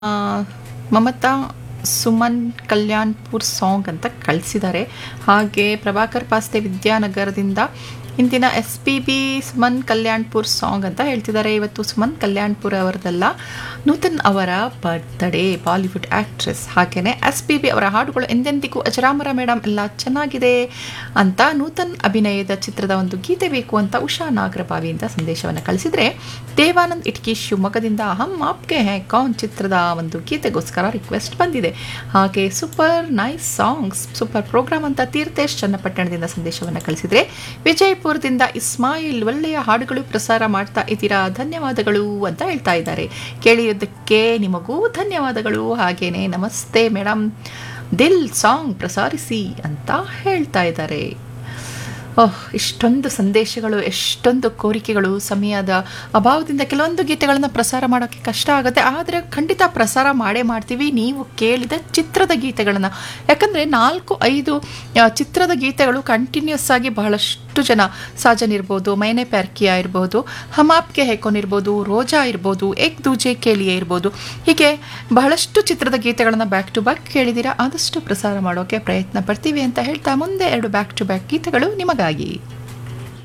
ಆ, ಮಮತಾ ಸುಮನ್ ಕಲ್ಯಾಣ್ಪುರ್ ಸಾಂಗ್ ಅಂತ ಕಳಿಸಿದ್ದಾರೆ ಹಾಗೆ ಪ್ರಭಾಕರ್ ಪಾಸ್ತೆ ವಿದ್ಯಾನಗರದಿಂದ ಇಂದಿನ S P B Suman Kalyanpur song ಅಂತ ಹೇಳ್ತಿದ್ದಾರೆ ಇವತ್ತು ಸುಮನ್ ಕಲ್ಯಾಣ್ಪುರ್ ಅವರದಲ್ಲ ನೂತನ್ ಅವರ ಬರ್ತ್ಡೇ ಬಾಲಿವುಡ್ ಆಕ್ಟ್ರೆಸ್ ಹಾಗೆಯೇ ಎಸ್ ಪಿ ಬಿ ಅವರ ಹಾಡುಗಳು ಎಂದೆಂದಿಗೂ ಅಜರಾಮರ ಮೇಡಮ್ ಎಲ್ಲ ಚೆನ್ನಾಗಿದೆ ಅಂತ ನೂತನ್ ಅಭಿನಯದ ಚಿತ್ರದ ಒಂದು ಗೀತೆ ಬೇಕು ಅಂತ ಉಷಾ ನಾಗರಬಾವಿಯಿಂದ ಸಂದೇಶವನ್ನು ಕಳಿಸಿದ್ರೆ ದೇವಾನಂದ್ ಇಟ್ಕಿ ಶಿವಮೊಗ್ಗದಿಂದ ಹಮ್ ಆಪ್ಗೆ ಹೇ ಕೌನ್ ಚಿತ್ರದ ಒಂದು ಗೀತೆಗೋಸ್ಕರ ರಿಕ್ವೆಸ್ಟ್ ಬಂದಿದೆ ಹಾಗೆ super nice songs super programme ಅಂತ ತೀರ್ಥೇಶ್ ಚನ್ನಪಟ್ಟಣದಿಂದ ಸಂದೇಶವನ್ನು ಕಳಿಸಿದ್ರೆ ವಿಜಯಪುರದಿಂದ ಇಸ್ಮಾಯಿಲ್ ಒಳ್ಳೆಯ ಹಾಡುಗಳು ಪ್ರಸಾರ ಮಾಡ್ತಾ ಇದ್ದೀರಾ ಧನ್ಯವಾದಗಳು ಅಂತ ಹೇಳ್ತಾ ಇದ್ದಾರೆ ಕೇಳಿದ್ದಕ್ಕೆ ನಿಮಗೂ ಧನ್ಯವಾದಗಳು ಹಾಗೇನೆ ನಮಸ್ತೆ ಮೇಡಮ್ ದಿಲ್ ಸಾಂಗ್ ಪ್ರಸಾರಿಸಿ ಅಂತ ಹೇಳ್ತಾ ಇದ್ದಾರೆ ಓಹ್ ಇಷ್ಟೊಂದು ಸಂದೇಶಗಳು ಎಷ್ಟೊಂದು ಕೋರಿಕೆಗಳು ಸಮಯದ ಅಭಾವದಿಂದ ಕೆಲವೊಂದು ಗೀತೆಗಳನ್ನು ಪ್ರಸಾರ ಮಾಡೋಕ್ಕೆ ಕಷ್ಟ ಆಗುತ್ತೆ ಆದರೆ ಖಂಡಿತ ಪ್ರಸಾರ ಮಾಡೇ ಮಾಡ್ತೀವಿ ನೀವು ಕೇಳಿದ ಚಿತ್ರದ ಗೀತೆಗಳನ್ನು ಯಾಕಂದರೆ ನಾಲ್ಕು ಐದು ಆ, ಚಿತ್ರದ ಗೀತೆಗಳು ಕಂಟಿನ್ಯೂಸ್ ಆಗಿ ಬಹಳಷ್ಟು ಜನ ಸಾಜನ್ ಇರ್ಬೋದು ಮೈನೆ ಪ್ಯಾರ್ಕಿಯಾ ಇರ್ಬೋದು ಹಮಾಪ್ಗೆ ಹೇಕೋನ್ ಇರ್ಬೋದು ರೋಜಾ ಇರ್ಬೋದು ಏಕ್ ದೂಜೆ ಕೇಳಿಯೇ ಇರ್ಬೋದು ಹೀಗೆ ಬಹಳಷ್ಟು ಚಿತ್ರದ ಗೀತೆಗಳನ್ನು ಬ್ಯಾಕ್ ಟು ಬ್ಯಾಕ್ ಕೇಳಿದ್ದೀರಾ ಆದಷ್ಟು ಪ್ರಸಾರ ಮಾಡೋಕ್ಕೆ ಪ್ರಯತ್ನ ಪಡ್ತೀವಿ ಅಂತ ಹೇಳ್ತಾ ಮುಂದೆ ಎರಡು ಬ್ಯಾಕ್ ಟು ಬ್ಯಾಕ್ ಗೀತೆಗಳು ನಿಮಗಾಗಿ